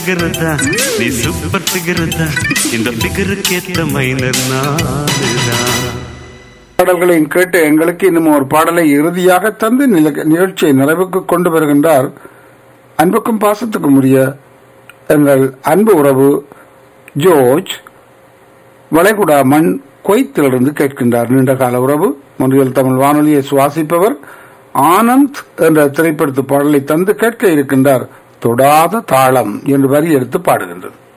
ஃபிகருதா நீ சூப்பர் ஃபிகருதா இந்த ஃபிகருக்கு ஏத்த மைனர் நானுதான் பாடல்களையும் கேட்டு எங்களுக்கு இன்னும் ஒரு பாடலை இறுதியாக தந்து நில- நிகழ்ச்சியை நிறைவுக்கு கொண்டு வருகின்றார் அன்புக்கும் பாசத்துக்கும் உரிய எங்கள் அன்பு உறவு ஜோர்ஜ் வளைகுடா மண் கொய்த்திலிருந்து கேட்கின்றார் நீண்ட கால உறவு முன்றியல் தமிழ் வானொலியை சுவாசிப்பவர் ஆனந்த் என்ற திரைப்படத்து பாடலை தந்து கேட்க இருக்கின்றார் தொடாத தாளம் என்று வரி எடுத்து பாடுகின்றது